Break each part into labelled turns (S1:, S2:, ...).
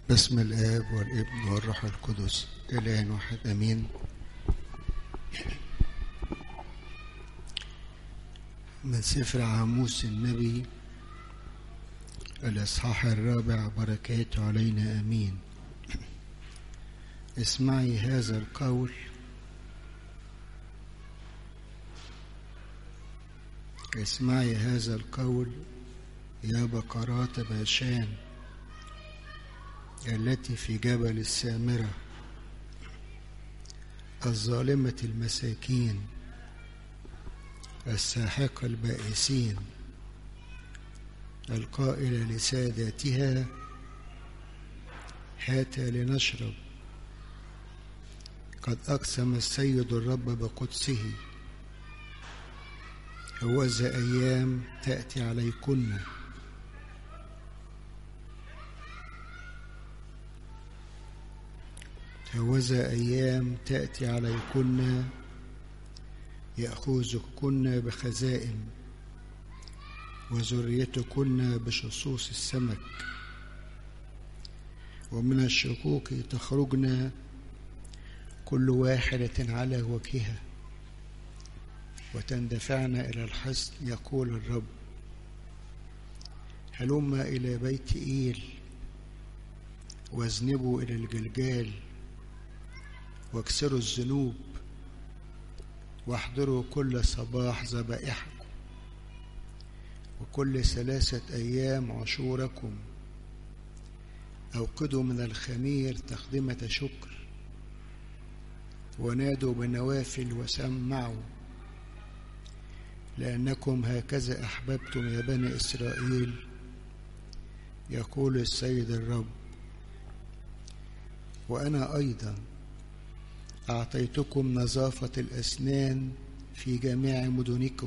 S1: باسم الآب والابن والروح القدس إله واحد أمين من سفر عاموس النبي الإصحاح الرابع بركاته علينا أمين اسمعي هذا القول اسمعي هذا القول يا بقرات باشان التي في جبل السامرة الظالمة المساكين الساحقة البائسين القائلة لساداتها هات لنشرب قد أقسم السيد الرب بقدسه هوذا أيام تأتي عليكن هوذا أيام تأتي عليكن يأخذكن بخزائم وذريتكن بشصوص السمك ومن الشكوك تخرجن كل واحدة على وجهها وتندفعن إلى الحصن يقول الرب هلم إلى بيت إيل واذنبوا إلى الجلجال واكسروا الذنوب واحضروا كل صباح ذبائحكم وكل ثلاثة أيام عشوركم أوقدوا من الخمير تقدمة شكر ونادوا بنوافل وسمعوا لأنكم هكذا أحببتم يا بني إسرائيل يقول السيد الرب وأنا أيضا أعطيتكم نظافة الأسنان في جميع مدنكم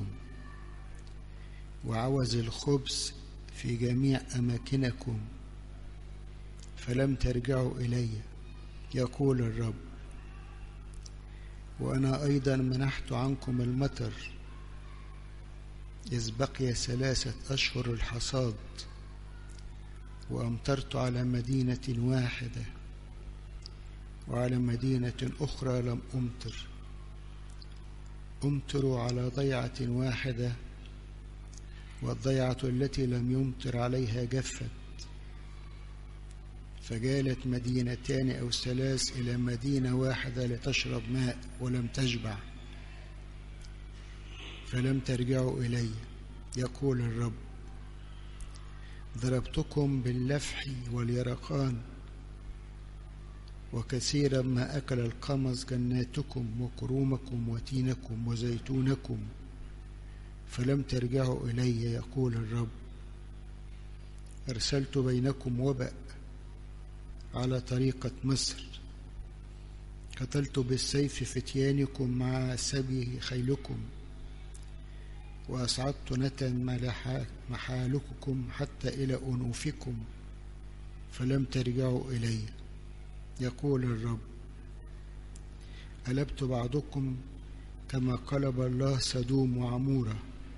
S1: وعوز الخبز في جميع أماكنكم فلم ترجعوا إلي يقول الرب وأنا أيضا منحت عنكم المطر إذ بقي ثلاثة أشهر الحصاد وأمطرت على مدينة واحدة وعلى مدينة أخرى لم أمطر أمطروا على ضيعة واحدة والضيعة التي لم يمطر عليها جفت فجالت مدينتان أو ثلاث إلى مدينة واحدة لتشرب ماء ولم تشبع فلم ترجعوا إلي يقول الرب ضربتكم باللفح واليرقان وكثيرا ما أكل القمص جناتكم وكرومكم وتينكم وزيتونكم فلم ترجعوا إلي يقول الرب أرسلت بينكم وبأ على طريقة مصر قتلت بالسيف فتيانكم مع سبي خيلكم وأصعدت نتا محالككم حتى إلى أنوفكم فلم ترجعوا إلي يقول الرب قلبت بعضكم كما قلب الله سدوم وعمورة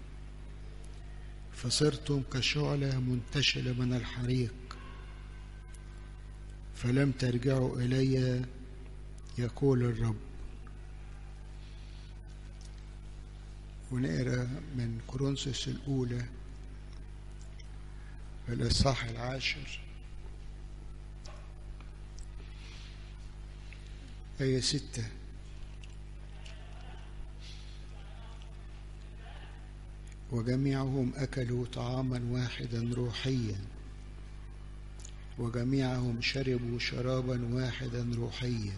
S1: فصرتم كشعلة منتشلة من الحريق فلم ترجعوا إلي يقول الرب ونقرا من كورنثوس الأولى الإصحاح العاشر آية ستة وجميعهم أكلوا طعاما واحدا روحيا وجميعهم شربوا شرابا واحدا روحيا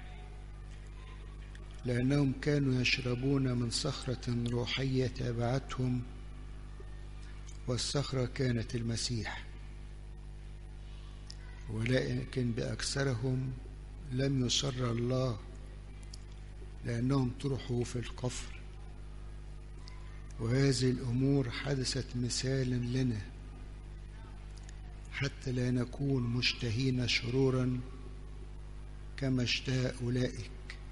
S1: لأنهم كانوا يشربون من صخرة روحية تابعتهم والصخرة كانت المسيح ولكن بأكثرهم لم يسر الله لأنهم طرحوا في القفر وهذه الأمور حدثت مثالا لنا حتى لا نكون مشتهين شرورا كما اشتهى أولئك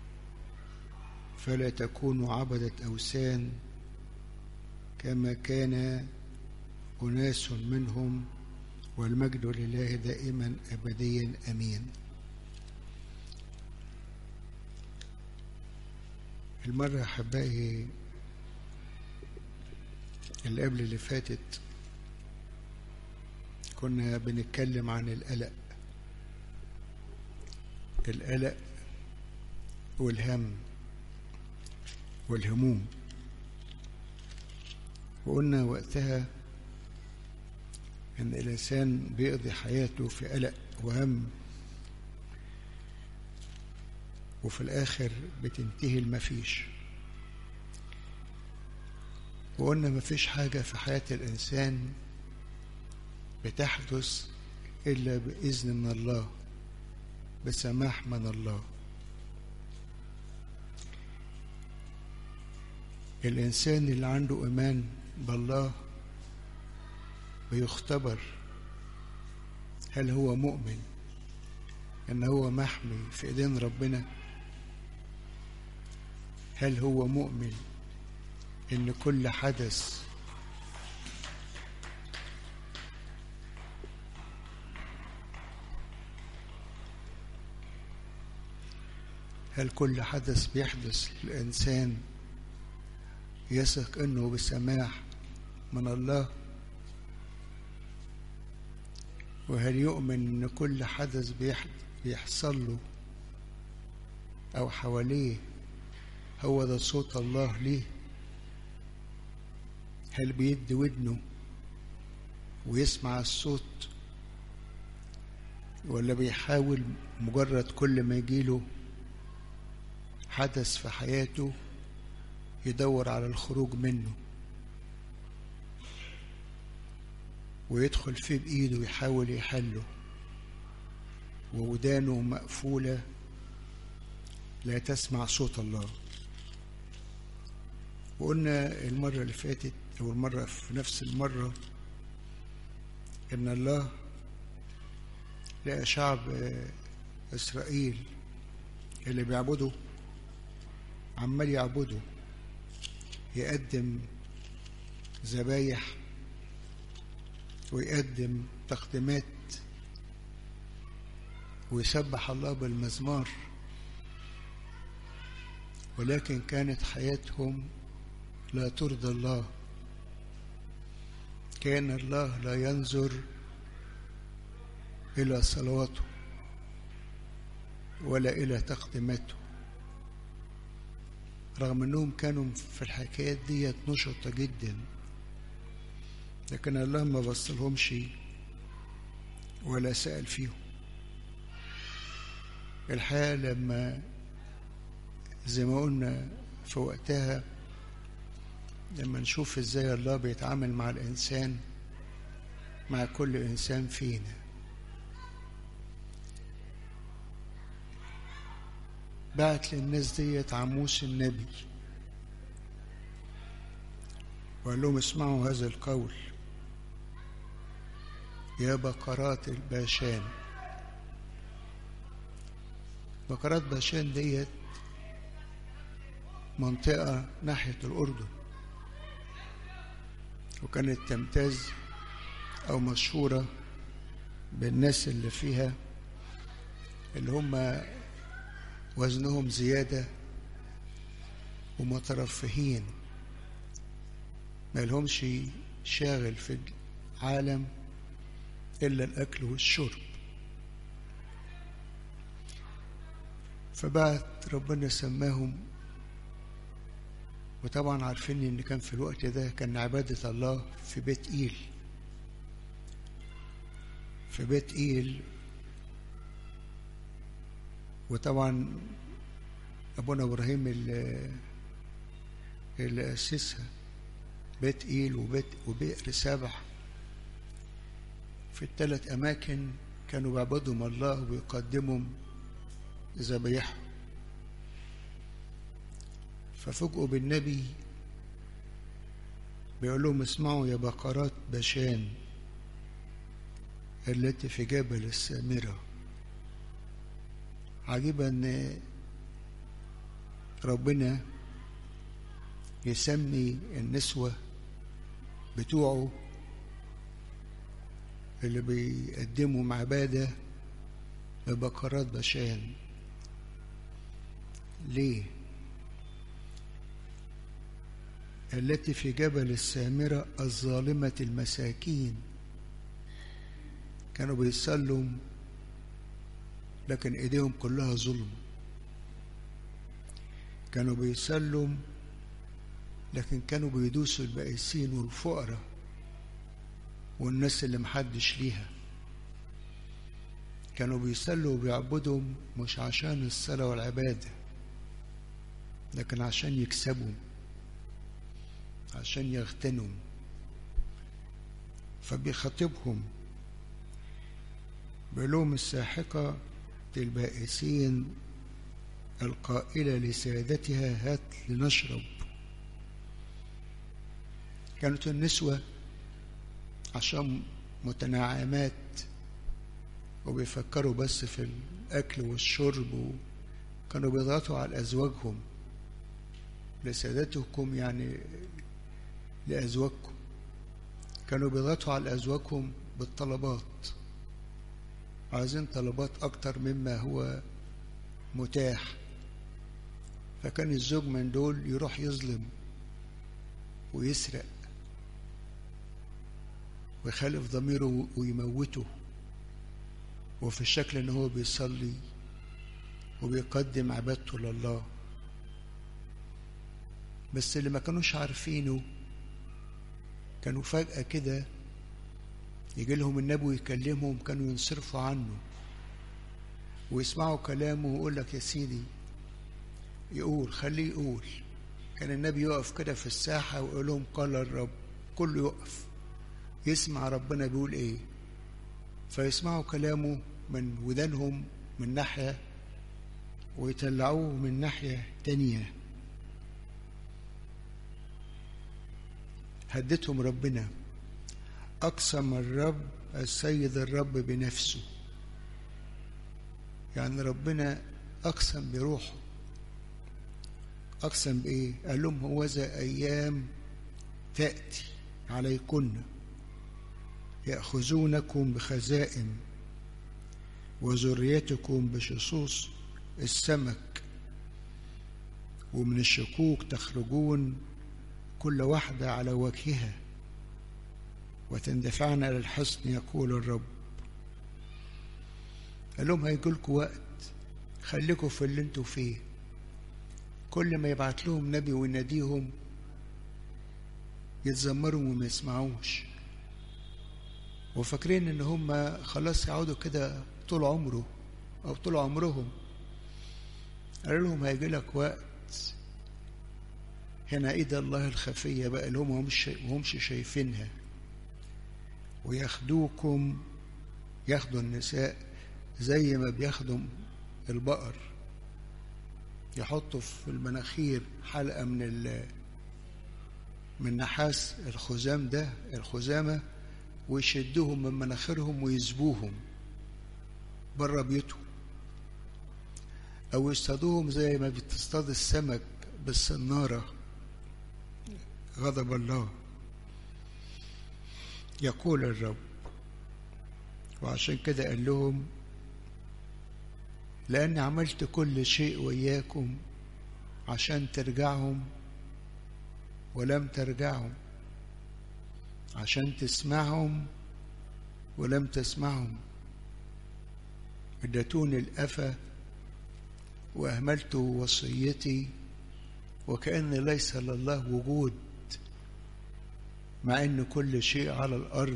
S1: فلا تكونوا عبدة أوثان كما كان أناس منهم والمجد لله دائما أبديا أمين المرة أحبائي اللي قبل اللي فاتت كنا بنتكلم عن القلق القلق والهم والهموم وقلنا وقتها ان الانسان بيقضي حياته في قلق وهم وفي الاخر بتنتهي المفيش وقلنا مفيش حاجة في حياة الإنسان بتحدث إلا بإذن من الله بسماح من الله الإنسان اللي عنده إيمان بالله بيختبر هل هو مؤمن ان هو محمي في ايدين ربنا هل هو مؤمن ان كل حدث هل كل حدث بيحدث للانسان يثق انه بسماح من الله وهل يؤمن ان كل حدث بيحصل له او حواليه هو ده صوت الله ليه هل بيدي ودنه ويسمع الصوت ولا بيحاول مجرد كل ما يجيله حدث في حياته يدور على الخروج منه ويدخل فيه بإيده ويحاول يحله وودانه مقفولة لا تسمع صوت الله وقلنا المرة اللي فاتت أو المرة في نفس المرة إن الله لقى شعب إسرائيل اللي بيعبده عمال يعبده يقدم ذبايح ويقدم تقديمات ويسبح الله بالمزمار ولكن كانت حياتهم لا ترضى الله كان الله لا ينظر إلى صلواته ولا إلى تقديماته رغم أنهم كانوا في الحكايات دي نشطة جدا لكن الله ما بصلهمش ولا سأل فيهم الحقيقة لما زي ما قلنا في وقتها لما نشوف ازاي الله بيتعامل مع الإنسان مع كل إنسان فينا بعت للناس ديت عموس النبي وقال لهم اسمعوا هذا القول يا بقرات الباشان بقرات باشان ديت منطقة ناحية الأردن وكانت تمتاز أو مشهورة بالناس اللي فيها اللي هم وزنهم زيادة ومترفهين ما لهمش شاغل في العالم إلا الأكل والشرب فبعت ربنا سماهم وطبعا عارفين ان كان في الوقت ده كان عبادة الله في بيت إيل في بيت إيل وطبعا أبونا إبراهيم اللي, اللي أسسها بيت إيل وبيت وبئر سبح في الثلاث أماكن كانوا بيعبدهم الله ويقدمهم ذبايحهم ففوجئوا بالنبي بيقول لهم اسمعوا يا بقرات بشان التي في جبل السامرة عجيبة ان ربنا يسمي النسوة بتوعه اللي بيقدموا عبادة ببقرات بشان ليه التي في جبل السامرة الظالمة المساكين كانوا بيصلوا لكن ايديهم كلها ظلم كانوا بيصلوا لكن كانوا بيدوسوا البائسين والفقراء والناس اللي محدش ليها كانوا بيصلوا وبيعبدوا مش عشان الصلاة والعبادة لكن عشان يكسبوا عشان يغتنوا فبيخاطبهم بلوم الساحقة البائسين القائلة لسادتها هات لنشرب كانت النسوة عشان متنعمات وبيفكروا بس في الأكل والشرب كانوا بيضغطوا على أزواجهم لسادتكم يعني لأزواجكم كانوا بيضغطوا على أزواجهم بالطلبات عايزين طلبات أكتر مما هو متاح فكان الزوج من دول يروح يظلم ويسرق ويخالف ضميره ويموته وفي الشكل ان هو بيصلي وبيقدم عبادته لله بس اللي ما كانوش عارفينه كانوا فجأة كده يجي لهم النبي ويكلمهم كانوا ينصرفوا عنه ويسمعوا كلامه ويقول لك يا سيدي يقول خليه يقول كان النبي يقف كده في الساحة ويقول لهم قال الرب كله يقف يسمع ربنا بيقول ايه فيسمعوا كلامه من ودانهم من ناحية ويطلعوه من ناحية تانية هدتهم ربنا أقسم الرب السيد الرب بنفسه يعني ربنا أقسم بروحه أقسم بإيه؟ قال لهم هو ذا أيام تأتي عليكن يأخذونكم بخزائم وذريتكم بشصوص السمك ومن الشكوك تخرجون كل واحدة على وجهها وتندفعن إلى الحصن يقول الرب قال لهم هيجيلكوا وقت خليكوا في اللي انتوا فيه كل ما يبعت لهم نبي ويناديهم يتذمروا وما يسمعوش وفاكرين ان هم خلاص يقعدوا كده طول عمره او طول عمرهم قال لهم هيجي لك وقت هنا ايد الله الخفيه بقى اللي هم همش وهمش شايفينها وياخدوكم ياخدوا النساء زي ما بياخدوا البقر يحطوا في المناخير حلقة من ال من نحاس الخزام ده الخزامة ويشدوهم من مناخيرهم ويسبوهم بره بيوتهم أو يصطادوهم زي ما بتصطاد السمك بالصنارة غضب الله يقول الرب وعشان كده قال لهم لأني عملت كل شيء وإياكم عشان ترجعهم ولم ترجعوا عشان تسمعهم ولم تسمعهم ادتوني الأفى وأهملت وصيتي وكأن ليس لله وجود مع أن كل شيء على الأرض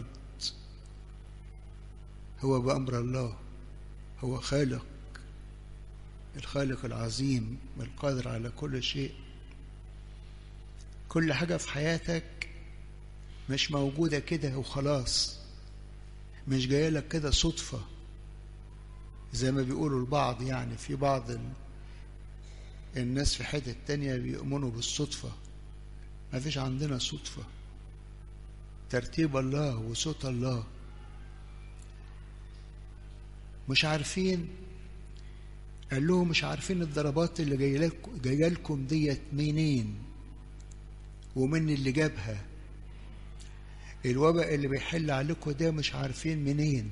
S1: هو بأمر الله هو خالق الخالق العظيم القادر على كل شيء كل حاجة في حياتك مش موجودة كده وخلاص مش جاية لك كده صدفة زي ما بيقولوا البعض يعني في بعض ال... الناس في حتة تانية بيؤمنوا بالصدفة ما فيش عندنا صدفة ترتيب الله وصوت الله مش عارفين قال لهم مش عارفين الضربات اللي جايه لكم جايه لكم ديت منين ومن اللي جابها الوباء اللي بيحل عليكم ده مش عارفين منين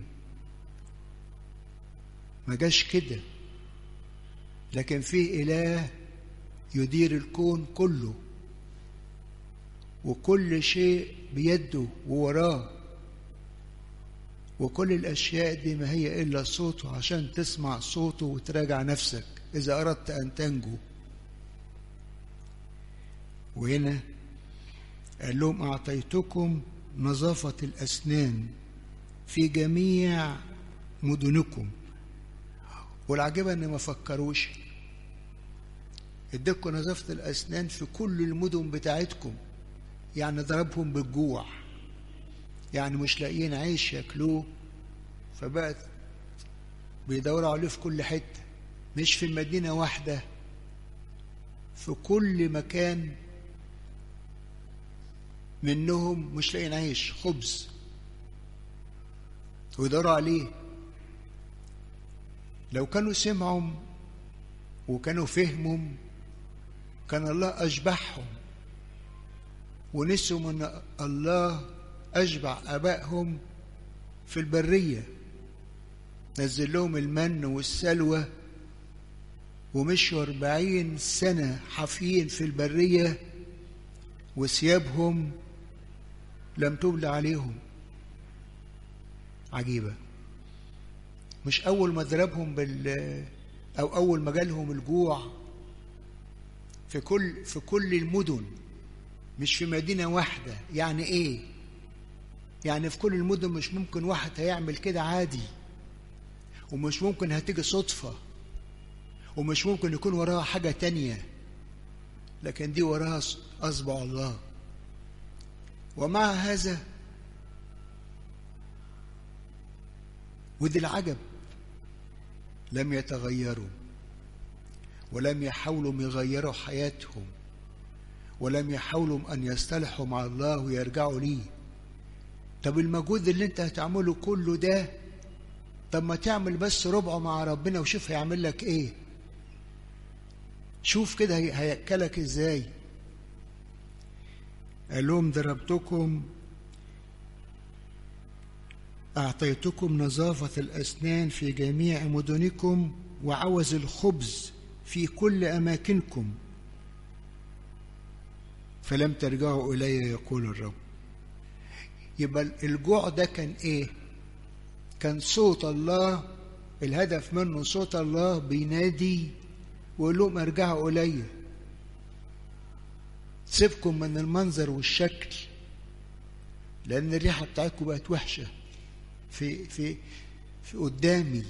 S1: ما جاش كده لكن في إله يدير الكون كله وكل شيء بيده ووراه وكل الأشياء دي ما هي إلا صوته عشان تسمع صوته وتراجع نفسك إذا أردت أن تنجو وهنا قال لهم أعطيتكم نظافة الأسنان في جميع مدنكم والعجيبة إن ما فكروش اديكم نظافة الأسنان في كل المدن بتاعتكم يعني ضربهم بالجوع يعني مش لاقيين عيش ياكلوه فبقت بيدوروا عليه في كل حتة مش في مدينة واحدة في كل مكان منهم مش لاقيين عيش خبز ويدوروا عليه لو كانوا سمعوا وكانوا فهموا كان الله أشبعهم ونسوا من الله أشبع أبائهم في البرية نزل لهم المن والسلوى ومشوا أربعين سنة حافيين في البرية وثيابهم لم تبلى عليهم عجيبة مش أول ما ضربهم بال أو أول ما جالهم الجوع في كل في كل المدن مش في مدينة واحدة يعني إيه؟ يعني في كل المدن مش ممكن واحد هيعمل كده عادي ومش ممكن هتيجي صدفة ومش ممكن يكون وراها حاجة تانية لكن دي وراها أصبع الله ومع هذا ودي العجب لم يتغيروا ولم يحاولوا يغيروا حياتهم ولم يحاولوا أن يصطلحوا مع الله ويرجعوا ليه طب المجهود اللي انت هتعمله كله ده طب ما تعمل بس ربعه مع ربنا وشوف هيعمل لك ايه شوف كده هيأكلك ازاي قال لهم ضربتكم أعطيتكم نظافة الأسنان في جميع مدنكم وعوز الخبز في كل أماكنكم فلم ترجعوا إلي يقول الرب يبقى الجوع ده كان إيه كان صوت الله الهدف منه صوت الله بينادي ويقول لهم ارجعوا إلي سيبكم من المنظر والشكل لأن الريحة بتاعتكم بقت وحشة في في في قدامي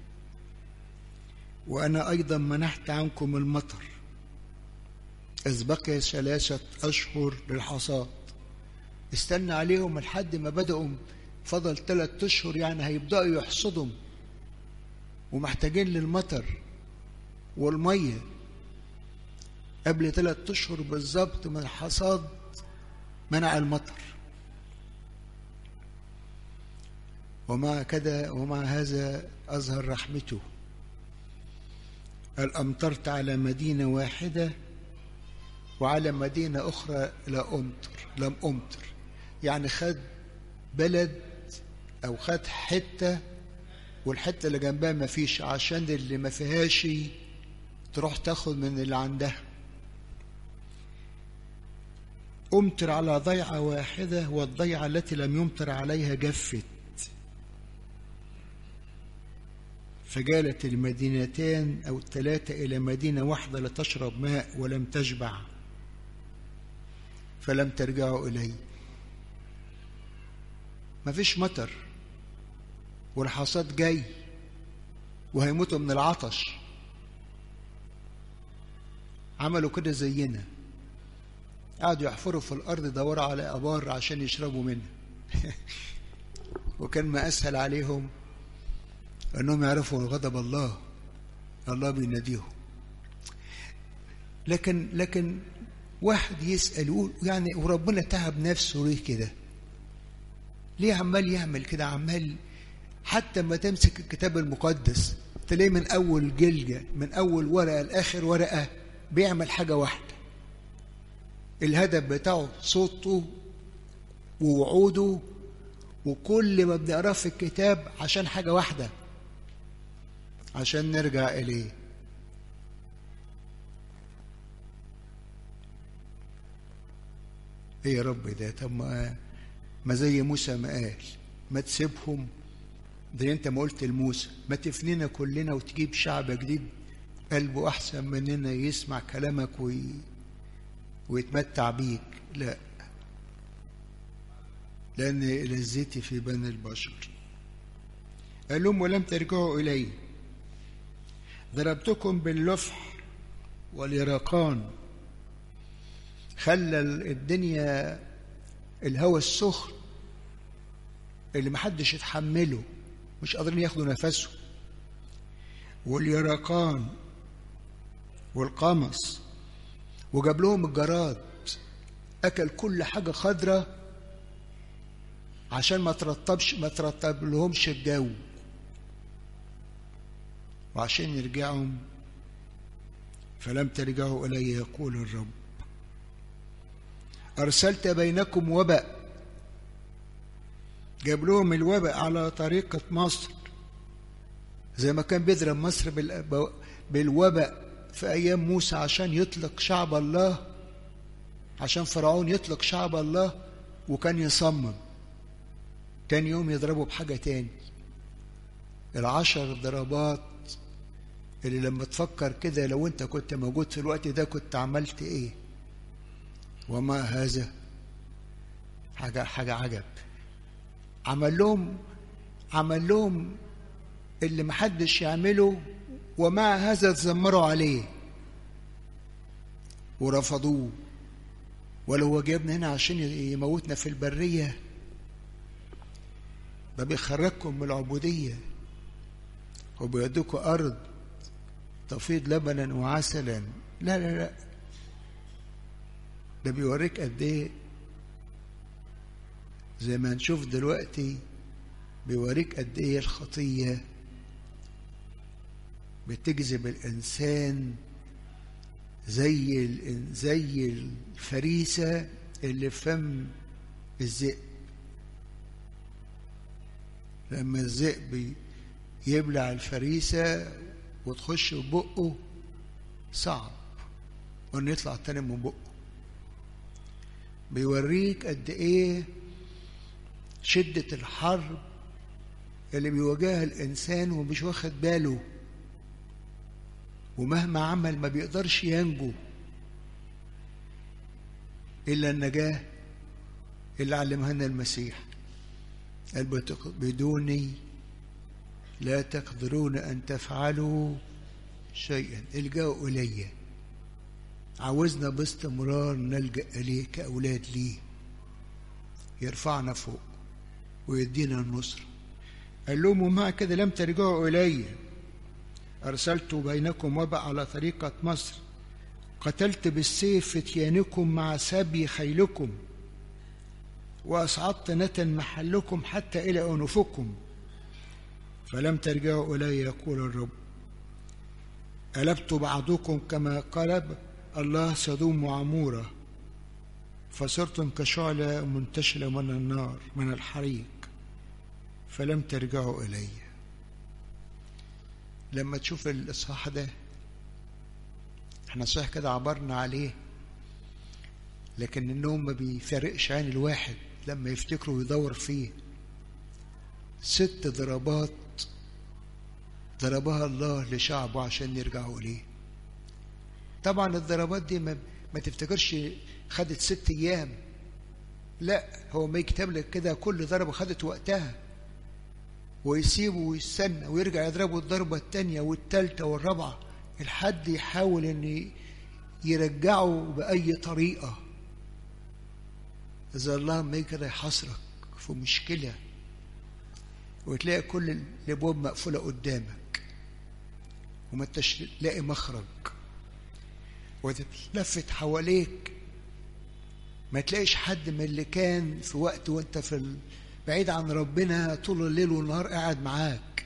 S1: وأنا أيضا منحت عنكم المطر إذ بقي ثلاثة أشهر للحصاد استنى عليهم لحد ما بدأوا فضل ثلاثة أشهر يعني هيبدأوا يحصدوا ومحتاجين للمطر والمية قبل ثلاثة أشهر بالظبط من الحصاد منع المطر ومع كده ومع هذا أظهر رحمته قال أمطرت على مدينة واحدة وعلى مدينة أخرى لا أمطر لم أمطر يعني خد بلد أو خد حتة والحتة اللي جنبها ما فيش عشان اللي ما فيهاش تروح تاخد من اللي عندها أمطر على ضيعة واحدة والضيعة التي لم يمطر عليها جفت فجالت المدينتان أو الثلاثة إلى مدينة واحدة لتشرب ماء ولم تشبع فلم ترجعوا إلي مفيش مطر والحصاد جاي وهيموتوا من العطش عملوا كده زينا قعدوا يحفروا في الأرض يدوروا على أبار عشان يشربوا منها وكان ما أسهل عليهم أنهم يعرفوا غضب الله الله بيناديهم لكن لكن واحد يسأل يقول يعني وربنا تعب نفسه ليه كده ليه عمال يعمل كده عمال حتى ما تمسك الكتاب المقدس تلاقيه من أول جلجة من أول ورقة لآخر ورقة بيعمل حاجة واحدة الهدف بتاعه صوته ووعوده وكل ما بنقراه في الكتاب عشان حاجة واحدة عشان نرجع إليه ايه يا رب ده طب ما ما زي موسى ما قال ما تسيبهم ده انت ما قلت لموسى ما تفنينا كلنا وتجيب شعب جديد قلبه احسن مننا يسمع كلامك وي... ويتمتع بيك لا لان لذتي في بني البشر قال لهم ولم ترجعوا الي ضربتكم باللفح واليرقان خلى الدنيا الهوى السخن اللي محدش يتحمله مش قادرين ياخدوا نفسه واليرقان والقمص وجاب لهم الجراد اكل كل حاجه خضراء عشان ما ترطبش ما ترطب لهمش الجو وعشان يرجعوا فلم ترجعوا الي يقول الرب أرسلت بينكم وباء جاب لهم الوباء على طريقة مصر زي ما كان بيضرب مصر بالوباء في أيام موسى عشان يطلق شعب الله عشان فرعون يطلق شعب الله وكان يصمم تاني يوم يضربوا بحاجة تاني العشر ضربات اللي لما تفكر كده لو انت كنت موجود في الوقت ده كنت عملت ايه وما هذا حاجة حاجة عجب عمل لهم عمل لهم اللي محدش يعمله ومع هذا تذمروا عليه ورفضوه ولو هو جايبنا هنا عشان يموتنا في البرية ده بيخرجكم من العبودية وبيدوكوا أرض تفيض لبنا وعسلا لا لا لا ده بيوريك قد ايه زي ما نشوف دلوقتي بيوريك قد ايه الخطيه بتجذب الانسان زي زي الفريسه اللي في فم الذئب لما الذئب يبلع الفريسه وتخش في بقه صعب وانه يطلع تاني من بقه بيوريك قد ايه شدة الحرب اللي بيواجهها الإنسان ومش واخد باله ومهما عمل ما بيقدرش ينجو إلا النجاة اللي علمها لنا المسيح قال بدوني لا تقدرون أن تفعلوا شيئا الجأوا إليّ عاوزنا باستمرار نلجأ إليه كأولاد ليه يرفعنا فوق ويدينا النصر قال لهم ومع كده لم ترجعوا إلي أرسلت بينكم وباء على طريقة مصر قتلت بالسيف فتيانكم مع سبي خيلكم وأصعدت نتن محلكم حتى إلى أنفكم فلم ترجعوا إلي يقول الرب قلبت بعضكم كما قلب الله سدوم وعمورة فصرتم كشعلة منتشلة من النار من الحريق فلم ترجعوا إلي لما تشوف الإصحاح ده احنا صحيح كده عبرنا عليه لكن النوم ما بيفرقش عين الواحد لما يفتكره ويدور فيه ست ضربات ضربها الله لشعبه عشان يرجعوا إليه طبعا الضربات دي ما, ما تفتكرش خدت ست ايام لا هو ما يكتب لك كده كل ضربه خدت وقتها ويسيبه ويستنى ويرجع يضربه الضربه الثانيه والثالثه والرابعه الحد يحاول ان يرجعه باي طريقه اذا الله ما كده يحاصرك في مشكله وتلاقي كل الابواب مقفوله قدامك وما انتش لاقي مخرج وتتلفت حواليك ما تلاقيش حد من اللي كان في وقت وانت في ال... بعيد عن ربنا طول الليل والنهار قاعد معاك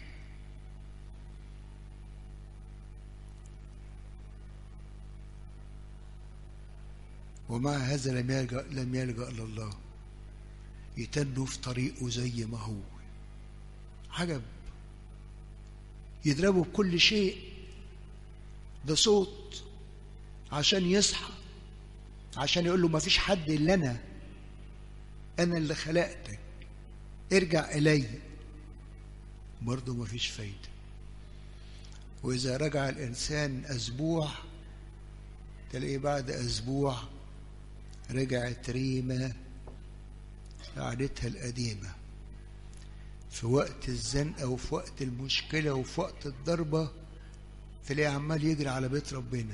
S1: ومع هذا لم يلجأ لم يلجأ إلى الله يتنوا في طريقه زي ما هو عجب يضربوا بكل شيء ده صوت عشان يصحى عشان يقول له ما فيش حد الا انا انا اللي خلقتك ارجع الي برضه ما فيش فايده واذا رجع الانسان اسبوع تلاقيه بعد اسبوع رجعت ريمه لعادتها القديمه في وقت الزنقه وفي وقت المشكله وفي وقت الضربه تلاقيه عمال يجري على بيت ربنا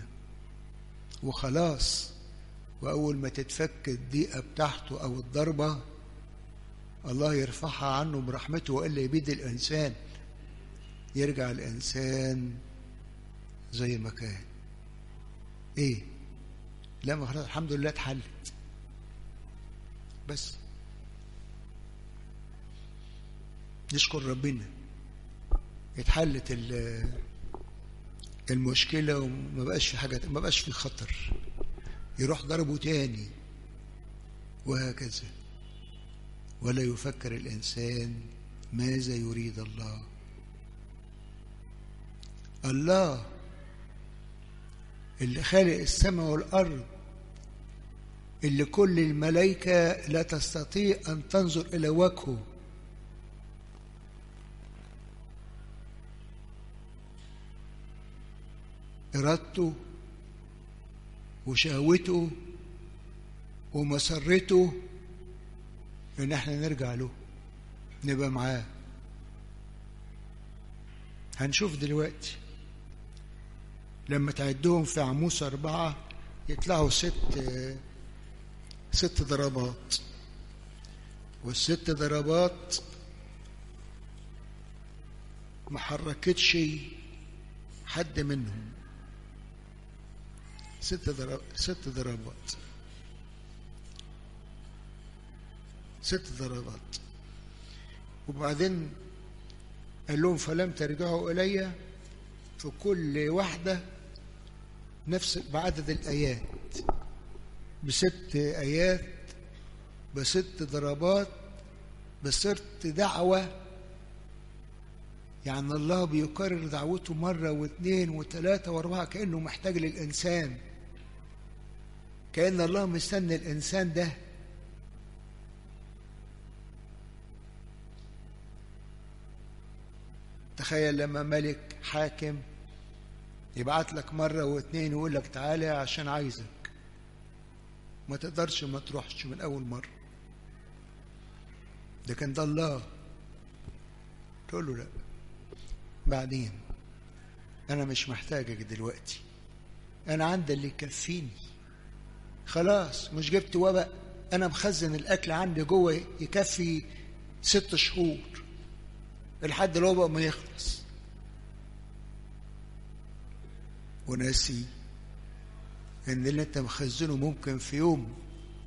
S1: وخلاص وأول ما تتفك الضيقة بتاعته أو الضربة الله يرفعها عنه برحمته وإلا يبيد الإنسان يرجع الإنسان زي ما كان إيه لا ما خلاص الحمد لله اتحلت بس نشكر ربنا اتحلت المشكلة وما بقاش في حاجة ما بقاش في خطر يروح ضربه تاني وهكذا ولا يفكر الإنسان ماذا يريد الله الله اللي خالق السماء والأرض اللي كل الملائكة لا تستطيع أن تنظر إلى وجهه إرادته وشهوته ومسرته ان احنا نرجع له نبقى معاه هنشوف دلوقتي لما تعدهم في عموس أربعة يطلعوا ست ست ضربات والست ضربات ما حركتش حد منهم ست ضرب ست ضربات ست ضربات وبعدين قال لهم فلم ترجعوا إلي في كل واحدة نفس بعدد الآيات بست آيات بست ضربات بست دعوة يعني الله بيكرر دعوته مرة واثنين وثلاثة وأربعة كأنه محتاج للإنسان كأن الله مستني الإنسان ده تخيل لما ملك حاكم يبعت لك مرة واثنين ويقول لك تعالى عشان عايزك ما تقدرش ما تروحش من أول مرة ده كان ده الله تقول له لا بعدين أنا مش محتاجك دلوقتي أنا عندي اللي يكفيني خلاص مش جبت وبق أنا مخزن الأكل عندي جوه يكفي ست شهور لحد الوبق ما يخلص وناسي ان اللي انت مخزنه ممكن في يوم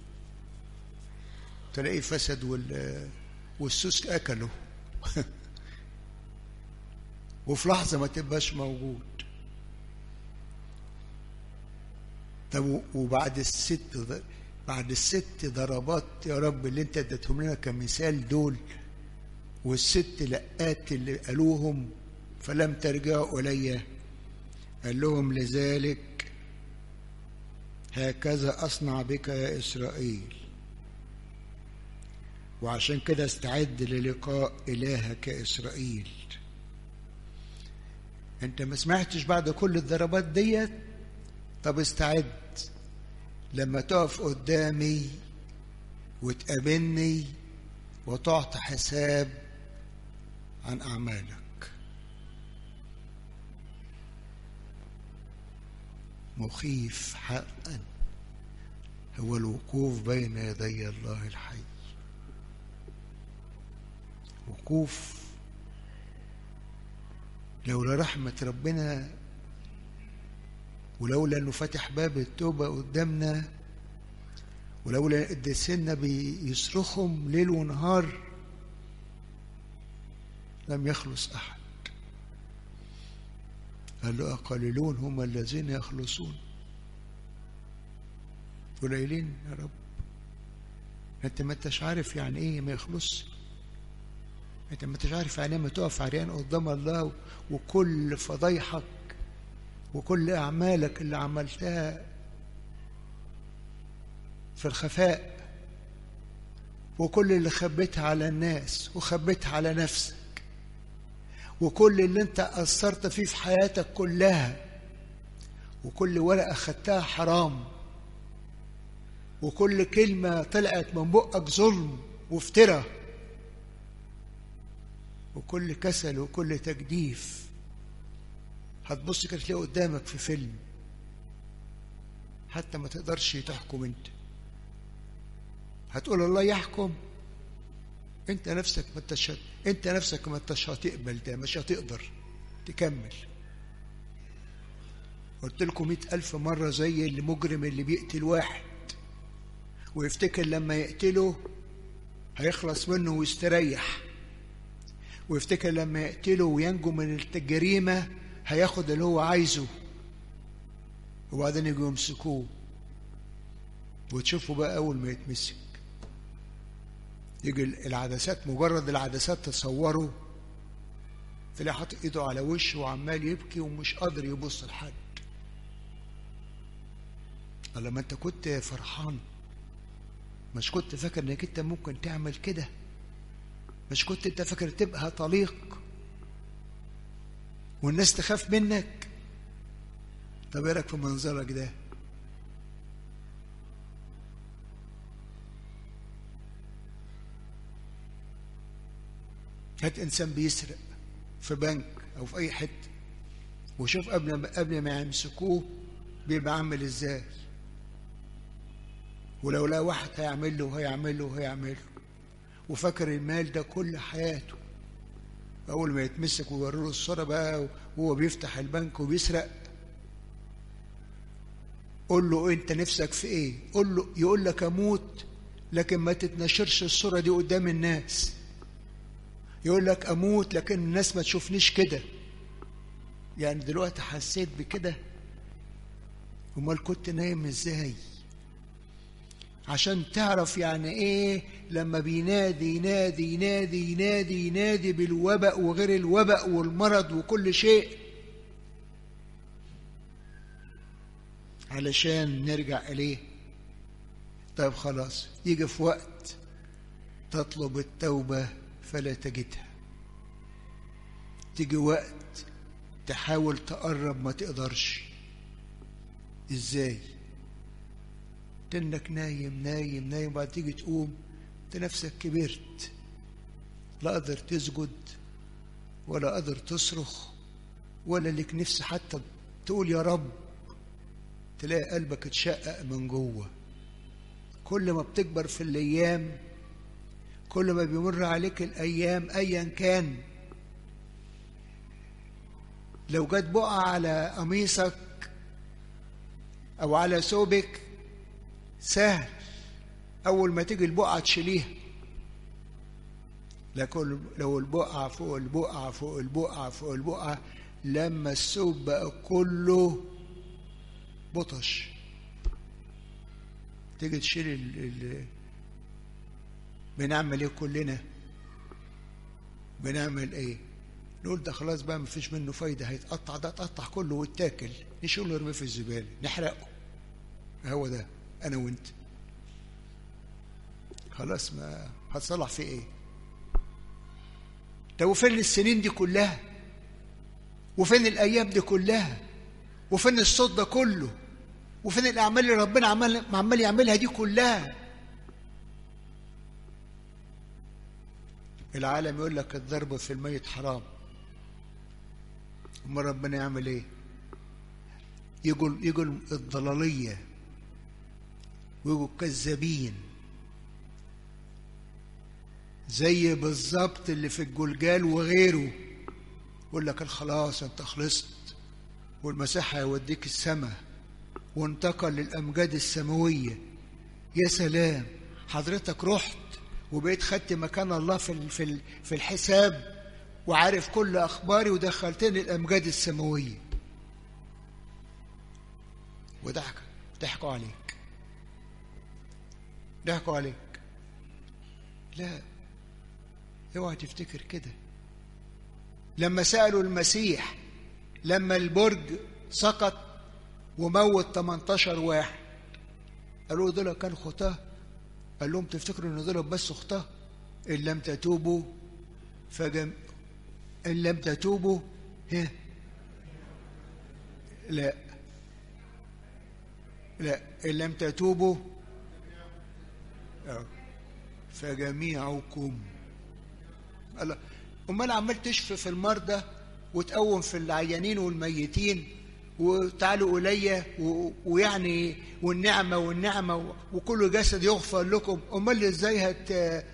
S1: تلاقيه فسد وال والسوس اكله وفي لحظه ما تبقاش موجود طب وبعد الست بعد الست ضربات يا رب اللي انت اديتهم لنا كمثال دول والست لقات اللي قالوهم فلم ترجعوا الي قال لهم لذلك هكذا اصنع بك يا اسرائيل وعشان كده استعد للقاء الهك يا اسرائيل انت ما سمعتش بعد كل الضربات ديت طب استعد لما تقف قدامي وتقابلني وتعطي حساب عن أعمالك مخيف حقا هو الوقوف بين يدي الله الحي وقوف لولا رحمة ربنا ولولا انه فتح باب التوبة قدامنا ولولا قديسنا بيصرخهم ليل ونهار لم يخلص أحد قال له أقللون هم الذين يخلصون قليلين يا رب انت ما انتش عارف يعني ايه ما يخلص انت ما انتش عارف يعني ايه ما تقف عريان قدام الله وكل فضايحك وكل اعمالك اللي عملتها في الخفاء وكل اللي خبيتها على الناس وخبيتها على نفسك وكل اللي انت أثرت فيه في حياتك كلها وكل ورقة خدتها حرام وكل كلمة طلعت من بقك ظلم وافتراء وكل كسل وكل تجديف هتبص كده تلاقي قدامك في فيلم حتى ما تقدرش تحكم انت هتقول الله يحكم انت نفسك ما انتش انت نفسك ما انتش هتقبل ده مش هتقدر تكمل قلت لكم مئة ألف مرة زي المجرم اللي بيقتل واحد ويفتكر لما يقتله هيخلص منه ويستريح ويفتكر لما يقتله وينجو من الجريمة هياخد اللي هو عايزه وبعدين يجوا يمسكوه وتشوفوا بقى أول ما يتمسك يجي العدسات مجرد العدسات تصوره تلاقي حاطط ايده على وشه وعمال يبكي ومش قادر يبص لحد لما انت كنت فرحان مش كنت فاكر انك انت ممكن تعمل كده مش كنت انت فاكر تبقى طليق والناس تخاف منك طب ايه رايك في منظرك ده هات انسان بيسرق في بنك او في اي حته وشوف قبل ما قبل ما يمسكوه بيبقى عامل ازاي ولو لا واحد هيعمل له هيعمل له هيعمل له وفاكر المال ده كل حياته اول ما يتمسك ويوروا له الصوره بقى وهو بيفتح البنك وبيسرق قول له انت نفسك في ايه قول له يقول لك اموت لكن ما تتنشرش الصوره دي قدام الناس يقول لك اموت لكن الناس ما تشوفنيش كده يعني دلوقتي حسيت بكده امال كنت نايم ازاي عشان تعرف يعني ايه لما بينادي ينادي ينادي ينادي ينادي بالوباء وغير الوباء والمرض وكل شيء علشان نرجع اليه طيب خلاص يجي في وقت تطلب التوبه فلا تجدها تيجي وقت تحاول تقرب ما تقدرش ازاي تنك نايم نايم نايم بعد تيجي تقوم انت نفسك كبرت لا قادر تسجد ولا قادر تصرخ ولا لك نفس حتى تقول يا رب تلاقي قلبك اتشقق من جوه كل ما بتكبر في الايام كل ما بيمر عليك الايام ايا كان لو جت بقعه على قميصك او على ثوبك سهل اول ما تيجي البقعه تشيليها لكن لو البقعه فوق البقعه فوق البقعه فوق البقعه لما الثوب بقى كله بطش تيجي تشيل ال ال بنعمل ايه كلنا بنعمل ايه نقول ده خلاص بقى مفيش منه فايده هيتقطع ده اتقطع كله ويتاكل نشيله نرميه في الزباله نحرقه هو ده انا وانت خلاص ما هتصلح في ايه ده وفين السنين دي كلها وفين الايام دي كلها وفين الصوت ده كله وفين الاعمال اللي ربنا عمال عمال يعملها دي كلها العالم يقول لك الضرب في الميت حرام اما ربنا يعمل ايه يجوا يجوا الضلاليه ويجوا الكذابين زي بالظبط اللي في الجلجال وغيره يقول لك خلاص انت خلصت والمسيح هيوديك السماء وانتقل للامجاد السماويه يا سلام حضرتك رحت وبقيت خدت مكان الله في في في الحساب وعارف كل اخباري ودخلتني الامجاد السماويه وضحك ضحكوا عليك ضحكوا عليك لا اوعى تفتكر كده لما سألوا المسيح لما البرج سقط وموت 18 واحد قالوا دول كان خطاه قال لهم تفتكروا ان دول بس خطاه ان لم تتوبوا فجم ان لم تتوبوا ها لا لا ان لم تتوبوا فجميعكم الله امال عمال تشفي في المرضى وتقوم في العيانين والميتين وتعالوا الي ويعني والنعمه والنعمه وكل جسد يغفر لكم امال ازاي هت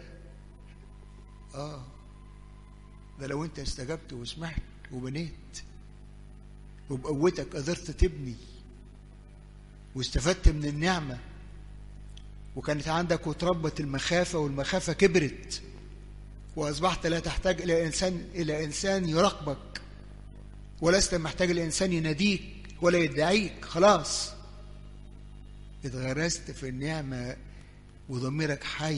S1: اه ده لو انت استجبت وسمعت وبنيت وبقوتك قدرت تبني واستفدت من النعمه وكانت عندك وتربت المخافه والمخافه كبرت واصبحت لا تحتاج الى انسان الى انسان يراقبك ولست محتاج الانسان يناديك ولا يدعيك خلاص اتغرست في النعمه وضميرك حي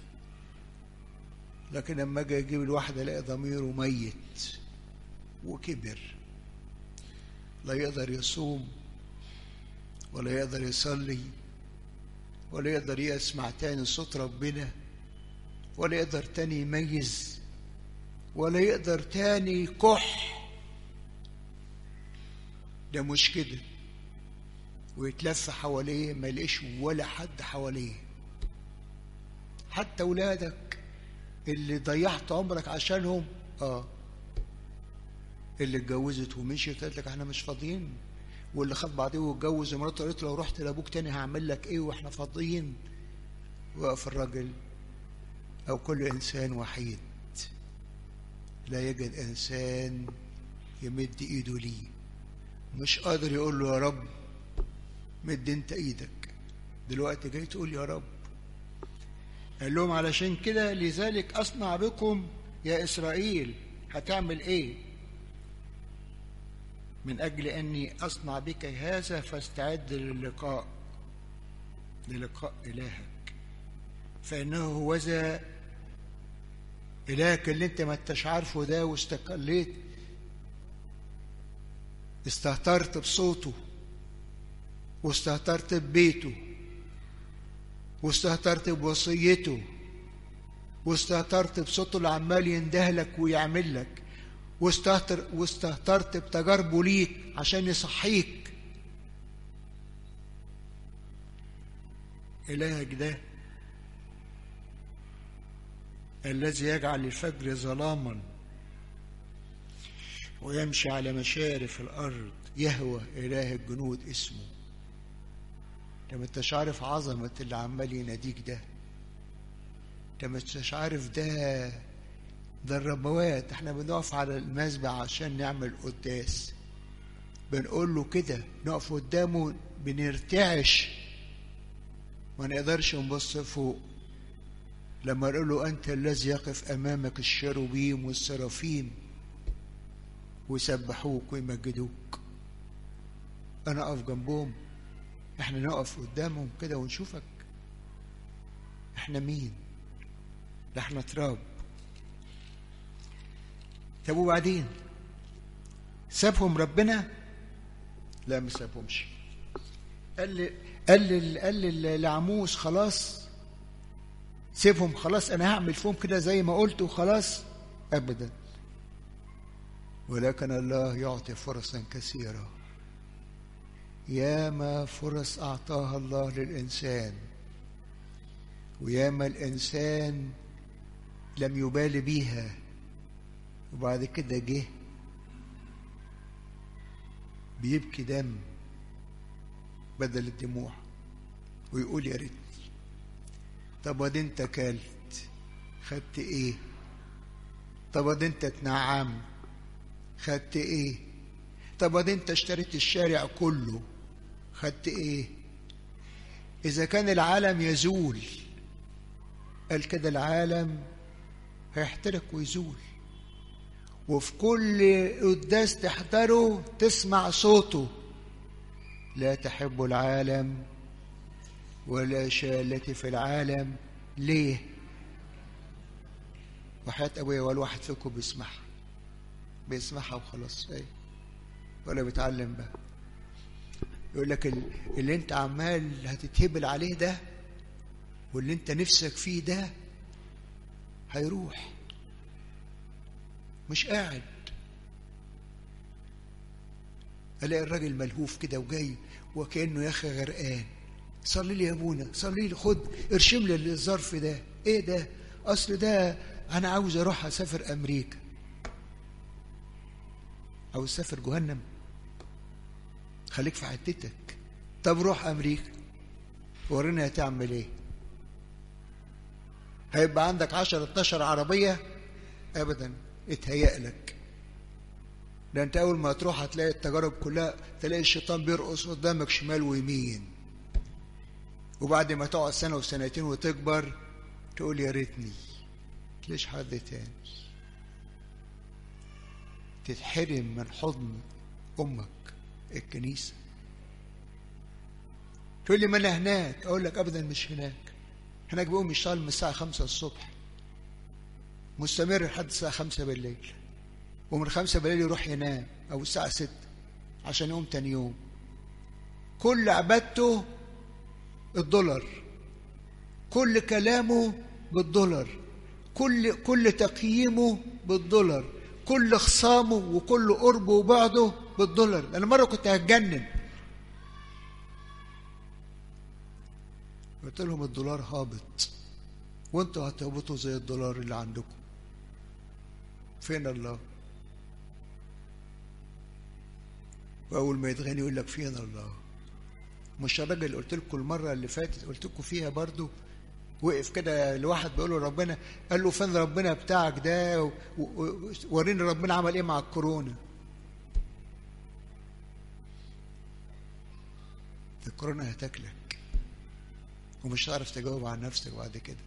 S1: لكن لما اجي اجيب الواحد الاقي ضميره ميت وكبر لا يقدر يصوم ولا يقدر يصلي ولا يقدر يسمع تاني صوت ربنا ولا يقدر تاني يميز ولا يقدر تاني كح ده مش كده ويتلف حواليه ما يلاقيش ولا حد حواليه حتى ولادك اللي ضيعت عمرك عشانهم اه اللي اتجوزت ومشيت قالت لك احنا مش فاضيين واللي خد بعضيه واتجوز ومراته قالت له لو رحت لابوك تاني هعمل لك ايه واحنا فاضيين وقف الراجل او كل انسان وحيد لا يجد انسان يمد ايده ليه مش قادر يقول له يا رب مد انت ايدك دلوقتي جاي تقول يا رب قال لهم علشان كده لذلك اصنع بكم يا اسرائيل هتعمل ايه من اجل اني اصنع بك هذا فاستعد للقاء للقاء الهك فانه هو ذا الهك اللي انت ما انتش عارفه ده واستقليت استهترت بصوته واستهترت ببيته واستهترت بوصيته واستهترت بصوته اللي عمال يندهلك ويعمل لك واستهتر واستهترت بتجاربه ليك عشان يصحيك إلهك ده الذي يجعل الفجر ظلاما ويمشي على مشارف الأرض يهوى إله الجنود اسمه انت ما انتش عارف عظمة اللي عمال يناديك ده انت ما انتش عارف ده ده الربوات احنا بنقف على المسبح عشان نعمل قداس بنقول له كده نقف قدامه بنرتعش ما نقدرش نبص فوق لما نقول له انت الذي يقف امامك الشروبيم والسرافيم ويسبحوك ويمجدوك انا اقف جنبهم احنا نقف قدامهم كده ونشوفك احنا مين ده احنا تراب طب وبعدين سابهم ربنا لا ما سابهمش قال لي قال لي قال لي لعموس خلاص سيبهم خلاص انا هعمل فيهم كده زي ما قلت وخلاص ابدا ولكن الله يعطي فرصا كثيره ياما فرص اعطاها الله للانسان وياما الانسان لم يبال بيها وبعد كده جه بيبكي دم بدل الدموع ويقول يا ريتني طب واد انت كلت خدت ايه طب واد انت اتنعمت خدت ايه طب واد انت اشتريت الشارع كله خدت ايه اذا كان العالم يزول قال كده العالم هيحترق ويزول وفي كل قداس تحضره تسمع صوته لا تحب العالم ولا الاشياء التي في العالم ليه وحياة أبويا ولا واحد فيكم بيسمعها بيسمعها وخلاص ايه ولا بيتعلم بقى يقول لك اللي انت عمال هتتهبل عليه ده واللي انت نفسك فيه ده هيروح مش قاعد الاقي الراجل ملهوف كده وجاي وكانه يا اخي غرقان صلي لي يا ابونا صلي لي خد ارشم لي الظرف ده ايه ده اصل ده انا عاوز اروح اسافر امريكا او اسافر جهنم خليك في حتتك طب روح امريكا ورينا هتعمل ايه هيبقى عندك 10 12 عربيه ابدا اتهيأ لك ده انت اول ما تروح هتلاقي التجارب كلها تلاقي الشيطان بيرقص قدامك شمال ويمين وبعد ما تقعد سنه وسنتين وتكبر تقول يا ريتني ليش حد تاني تتحرم من حضن امك الكنيسه تقول لي ما انا هناك اقول لك ابدا مش هناك هناك بيقوم يشتغل من الساعه 5 الصبح مستمر لحد الساعه 5 بالليل ومن 5 بالليل يروح ينام او الساعه 6 عشان يقوم تاني يوم كل عبادته الدولار كل كلامه بالدولار كل كل تقييمه بالدولار كل خصامه وكل قربه وبعده بالدولار انا مره كنت هتجنن قلت لهم الدولار هابط وانتوا هتهبطوا زي الدولار اللي عندكم فين الله واول ما يتغني يقول لك فين الله مش الراجل اللي قلت لكم المره اللي فاتت قلت لكم فيها برضو وقف كده لواحد بيقول له ربنا قال له فين ربنا بتاعك ده وريني ربنا عمل ايه مع الكورونا الكورونا هتاكلك ومش هتعرف تجاوب عن نفسك بعد كده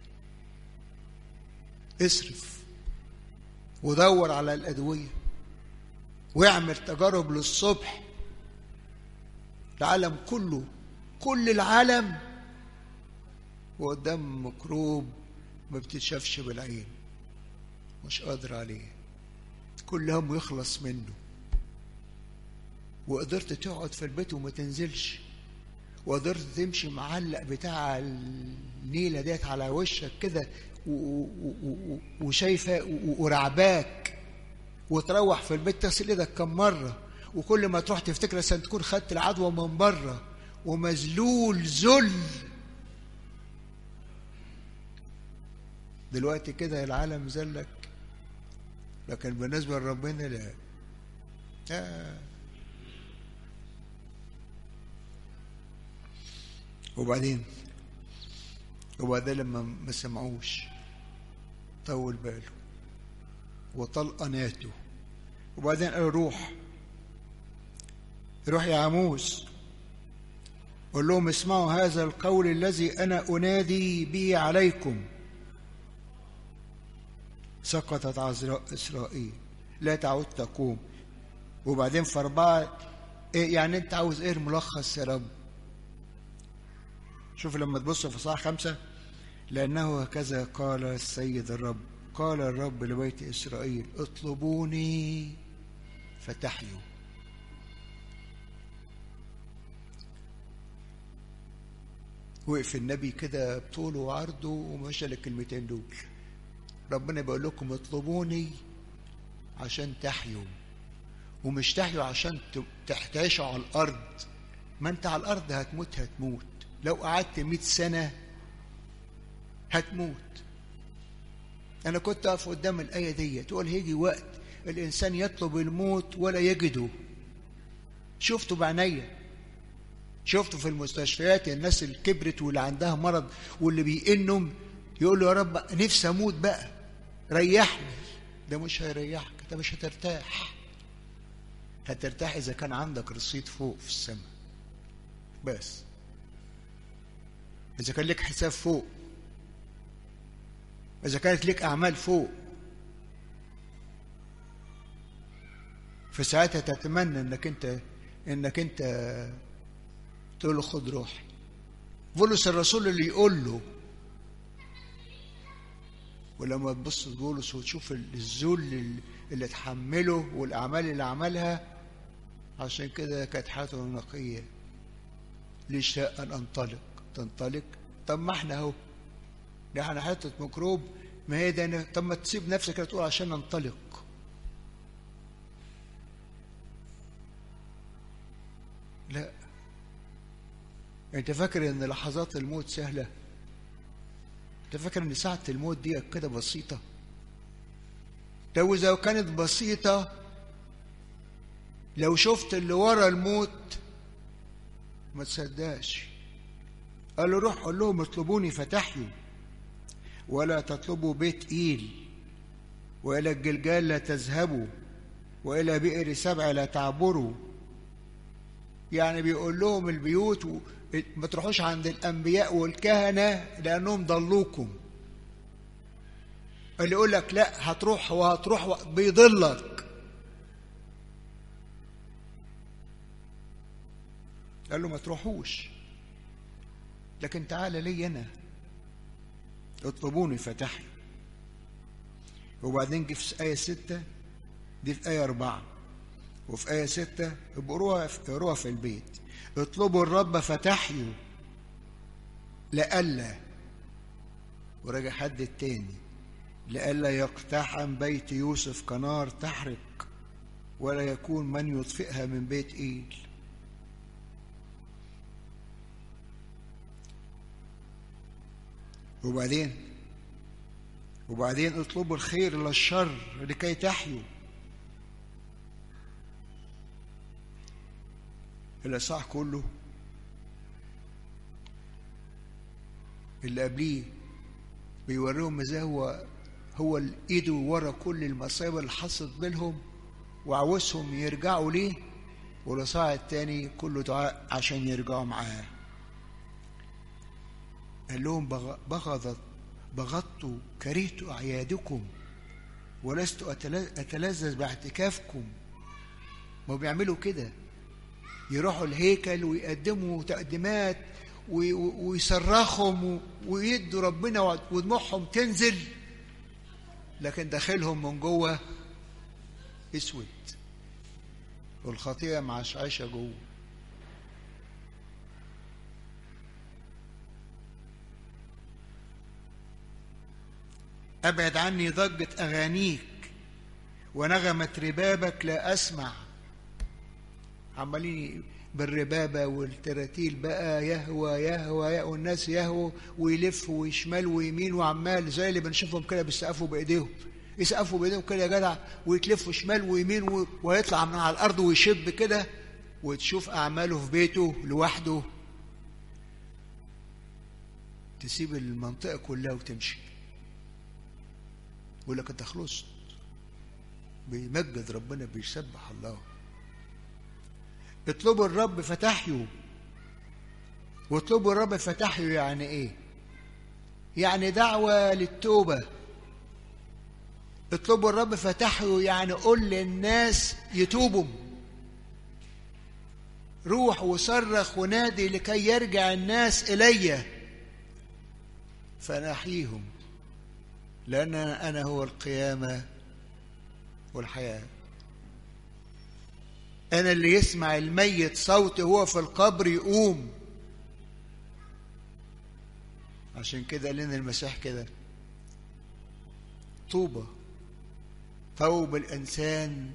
S1: اصرف ودور على الأدوية واعمل تجارب للصبح العالم كله كل العالم وقدام مكروب ما بتتشافش بالعين مش قادر عليه كل همه يخلص منه وقدرت تقعد في البيت وما تنزلش وقدرت تمشي معلق بتاع النيلة ديت على وشك كده وشايفة ورعباك وتروح في البيت تغسل ايدك كم مرة وكل ما تروح تفتكر عشان تكون خدت العدوى من بره ومذلول ذل دلوقتي كده العالم ذلك لكن بالنسبة لربنا لا آه. وبعدين وبعدين لما ما سمعوش طول باله وطلقناته وبعدين قال روح روح يا عموس قول لهم اسمعوا هذا القول الذي انا انادي به عليكم سقطت عذراء اسرائيل لا تعود تقوم وبعدين في اربعه إيه يعني انت عاوز ايه الملخص يا رب شوف لما تبص في صح خمسة لأنه هكذا قال السيد الرب قال الرب لبيت إسرائيل اطلبوني فتحيوا وقف النبي كده بطوله وعرضه ومشى الكلمتين دول ربنا بيقول لكم اطلبوني عشان تحيوا ومش تحيوا عشان تعيشوا على الأرض ما أنت على الأرض هتموت هتموت لو قعدت مئة سنة هتموت أنا كنت أقف قدام الآية دي تقول هيجي وقت الإنسان يطلب الموت ولا يجده شفته بعينيا شفته في المستشفيات الناس اللي كبرت واللي عندها مرض واللي بيئنهم يقول له يا رب نفسي أموت بقى ريحني ده مش هيريحك أنت مش هترتاح هترتاح إذا كان عندك رصيد فوق في السماء بس إذا كان لك حساب فوق إذا كانت لك أعمال فوق فساعتها تتمنى إنك أنت إنك أنت تقول له خد روحي بولس الرسول اللي يقول له ولما تبص بولس وتشوف الذل اللي اتحمله والاعمال اللي عملها عشان كده كانت حياته نقيه ليه شاء ان انطلق تنطلق طب ما احنا اهو ده احنا حته ميكروب ما هي ده طب ما تسيب نفسك كده تقول عشان ننطلق لا انت فاكر ان لحظات الموت سهله انت فاكر ان ساعه الموت دي كده بسيطه لو اذا كانت بسيطه لو شفت اللي ورا الموت ما تصدقش قال له روح قول لهم اطلبوني فتحيوا ولا تطلبوا بيت إيل وإلى الجلجال لا تذهبوا وإلى بئر سبع لا تعبروا يعني بيقول لهم البيوت و... ما تروحوش عند الأنبياء والكهنة لأنهم ضلوكم اللي يقول لك لا هتروح وهتروح بيضلك قال له ما تروحوش لكن تعالى لي أنا اطلبوني فتحي وبعدين جه في آية ستة دي في آية أربعة وفي آية ستة اقروها اقروها في البيت اطلبوا الرب فتحيوا لئلا وراجع حد التاني لئلا يقتحم بيت يوسف كنار تحرق ولا يكون من يطفئها من بيت إيل وبعدين وبعدين اطلبوا الخير لا الشر لكي تحيوا الإصحاح كله اللي قبليه بيوريهم ازاي هو هو ايده ورا كل المصايب اللي حصلت بينهم وعاوزهم يرجعوا ليه والإصحاح التاني كله دعاء عشان يرجعوا معاه قال لهم بغضت بغضت كرهت أعيادكم ولست أتلذذ باعتكافكم ما بيعملوا كده يروحوا الهيكل ويقدموا تقديمات ويصرخهم ويدوا ربنا ودموعهم تنزل لكن داخلهم من جوه اسود والخطيئه معشعشه جوه ابعد عني ضجه اغانيك ونغمه ربابك لا اسمع عمالين بالربابة والتراتيل بقى يهوى يهوى يهوى الناس يهوى ويلف ويشمال ويمين وعمال زي اللي بنشوفهم كده بيسقفوا بايديهم يسقفوا بايديهم كده يا جدع ويتلفوا شمال ويمين ويطلع من على الارض ويشب كده وتشوف اعماله في بيته لوحده تسيب المنطقه كلها وتمشي يقول لك انت خلصت بيمجد ربنا بيسبح الله اطلبوا الرب فتحيوا واطلبوا الرب فتحيوا يعني ايه يعني دعوة للتوبة اطلبوا الرب فتحيوا يعني قل للناس يتوبوا روح وصرخ ونادي لكي يرجع الناس إلي فنحييهم لأن أنا هو القيامة والحياة أنا اللي يسمع الميت صوتي هو في القبر يقوم عشان كده قال لنا المسيح كده طوبى ثوب الإنسان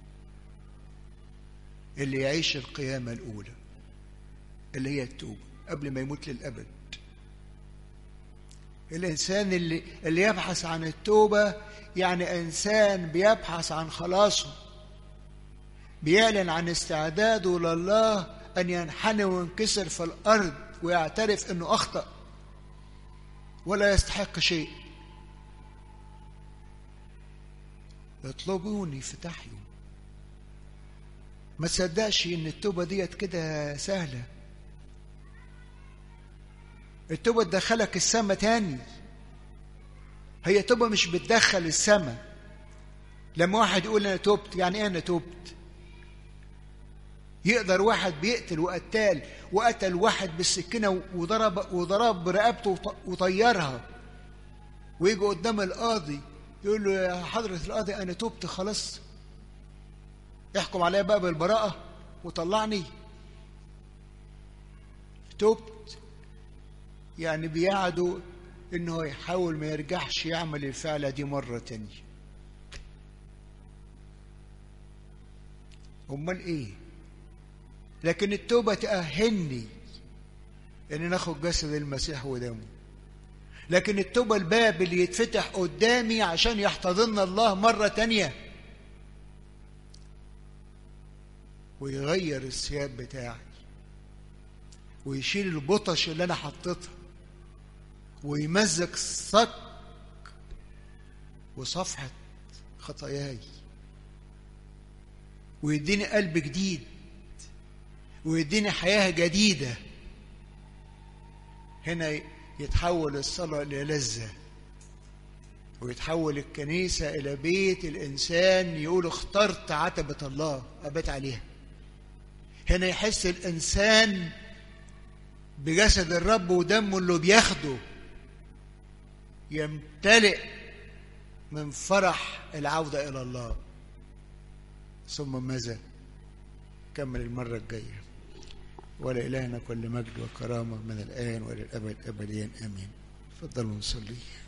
S1: اللي يعيش القيامة الأولى اللي هي التوبة قبل ما يموت للأبد الإنسان اللي اللي يبحث عن التوبة يعني إنسان بيبحث عن خلاصه بيعلن عن استعداده لله أن ينحني وينكسر في الأرض ويعترف أنه أخطأ ولا يستحق شيء اطلبوني فتحيوا ما تصدقش ان التوبه ديت كده سهله التوبه تدخلك السما تاني هي توبه مش بتدخل السما لما واحد يقول انا تبت يعني ايه انا تبت يقدر واحد بيقتل وقتال وقتل واحد بالسكينه وضرب وضرب برقبته وطيرها ويجي قدام القاضي يقول له يا حضرة القاضي أنا تبت خلاص احكم عليا بقى بالبراءة وطلعني تبت يعني بيعدوا انه يحاول ما يرجعش يعمل الفعلة دي مرة تانية امال ايه لكن التوبة تأهلني ان ناخد جسد المسيح ودمه لكن التوبة الباب اللي يتفتح قدامي عشان يحتضن الله مرة تانية ويغير الثياب بتاعي ويشيل البطش اللي انا حطيتها ويمزق الصك وصفحة خطاياي ويديني قلب جديد ويديني حياة جديدة هنا يتحول الصلاة إلى لذة ويتحول الكنيسة إلى بيت الإنسان يقول اخترت عتبة الله أبات عليها هنا يحس الإنسان بجسد الرب ودمه اللي بياخده يمتلئ من فرح العودة إلى الله ثم ماذا كمل المرة الجاية ولإلهنا كل مجد وكرامة من الآن وللأبد أبديا آمين تفضلوا نصلي